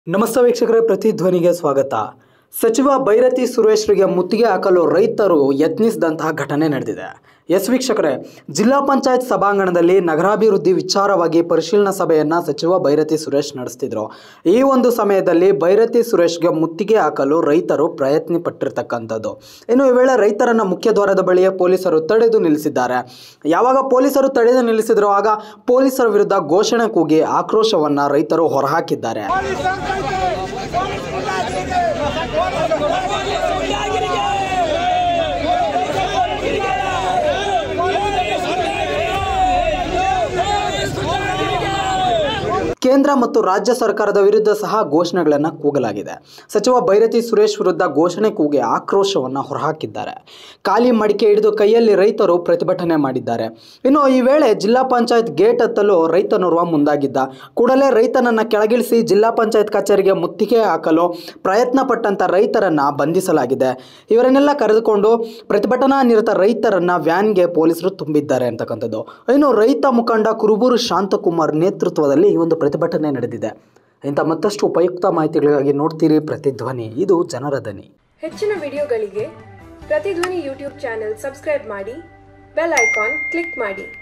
ನಮಸ್ತೆ ವೀಕ್ಷಕರೇ ಪ್ರತಿಧ್ವನಿಗೆ ಸ್ವಾಗತ ಸಚಿವ ಬೈರತಿ ಸುರೇಶ್ರಿಗೆ ಮುತ್ತಿಗೆ ಹಾಕಲು ರೈತರು ಯತ್ನಿಸಿದಂತಹ ಘಟನೆ ನಡೆದಿದೆ ಎಸ್ ವೀಕ್ಷಕರೇ ಜಿಲ್ಲಾ ಪಂಚಾಯತ್ ಸಭಾಂಗಣದಲ್ಲಿ ನಗರಾಭಿವೃದ್ಧಿ ವಿಚಾರವಾಗಿ ಪರಿಶೀಲನಾ ಸಭೆಯನ್ನ ಸಚಿವ ಬೈರತಿ ಸುರೇಶ್ ನಡೆಸ್ತಿದ್ರು ಈ ಒಂದು ಸಮಯದಲ್ಲಿ ಬೈರತಿ ಸುರೇಶ್ಗೆ ಮುತ್ತಿಗೆ ಹಾಕಲು ರೈತರು ಪ್ರಯತ್ನ ಪಟ್ಟಿರ್ತಕ್ಕಂಥದ್ದು ಇನ್ನು ಈ ವೇಳೆ ರೈತರನ್ನ ಮುಖ್ಯ ದ್ವಾರದ ಬಳಿಯೇ ಪೊಲೀಸರು ತಡೆದು ನಿಲ್ಲಿಸಿದ್ದಾರೆ ಯಾವಾಗ ಪೊಲೀಸರು ತಡೆದು ನಿಲ್ಲಿಸಿದ್ರು ಆಗ ಪೊಲೀಸರ ವಿರುದ್ಧ ಘೋಷಣೆ ಕೂಗಿ ಆಕ್ರೋಶವನ್ನ ರೈತರು ಹೊರಹಾಕಿದ್ದಾರೆ ಕೇಂದ್ರ ಮತ್ತು ರಾಜ್ಯ ಸರ್ಕಾರದ ವಿರುದ್ಧ ಸಹ ಘೋಷಣೆಗಳನ್ನು ಕೂಗಲಾಗಿದೆ ಸಚಿವ ಬೈರತಿ ಸುರೇಶ್ ವಿರುದ್ಧ ಘೋಷಣೆ ಕೂಗಿ ಆಕ್ರೋಶವನ್ನು ಹೊರಹಾಕಿದ್ದಾರೆ ಖಾಲಿ ಮಡಿಕೆ ಹಿಡಿದು ಕೈಯಲ್ಲಿ ರೈತರು ಪ್ರತಿಭಟನೆ ಮಾಡಿದ್ದಾರೆ ಇನ್ನು ಈ ವೇಳೆ ಜಿಲ್ಲಾ ಪಂಚಾಯತ್ ಗೇಟ್ ಹತ್ತಲು ರೈತನೋರ್ವ ಮುಂದಾಗಿದ್ದ ಕೂಡಲೇ ರೈತನನ್ನ ಕೆಳಗಿಳಿಸಿ ಜಿಲ್ಲಾ ಪಂಚಾಯತ್ ಕಚೇರಿಗೆ ಮುತ್ತಿಗೆ ಹಾಕಲು ಪ್ರಯತ್ನ ಪಟ್ಟಂತ ರೈತರನ್ನ ಬಂಧಿಸಲಾಗಿದೆ ಇವರನ್ನೆಲ್ಲ ಕರೆದುಕೊಂಡು ಪ್ರತಿಭಟನಾ ನಿರತ ರೈತರನ್ನ ವ್ಯಾನ್ಗೆ ಪೊಲೀಸರು ತುಂಬಿದ್ದಾರೆ ಅಂತಕ್ಕಂಥದ್ದು ಇನ್ನು ರೈತ ಮುಖಂಡ ಕುರುಬೂರು ಶಾಂತಕುಮಾರ್ ನೇತೃತ್ವದಲ್ಲಿ ಈ ಒಂದು ಪ್ರತಿಭಟನೆ ನಡೆದಿದೆ ಇಂಥ ಮತ್ತಷ್ಟು ಉಪಯುಕ್ತ ಮಾಹಿತಿಗಳಿಗಾಗಿ ನೋಡ್ತೀರಿ ಪ್ರತಿಧ್ವನಿ ಇದು ಜನರ ದನಿ ಹೆಚ್ಚಿನ ವಿಡಿಯೋಗಳಿಗೆ ಪ್ರತಿಧ್ವನಿ ಯೂಟ್ಯೂಬ್ ಚಾನೆಲ್ ಸಬ್ಸ್ಕ್ರೈಬ್ ಮಾಡಿ ಬೆಲ್ ಐಕಾನ್ ಕ್ಲಿಕ್ ಮಾಡಿ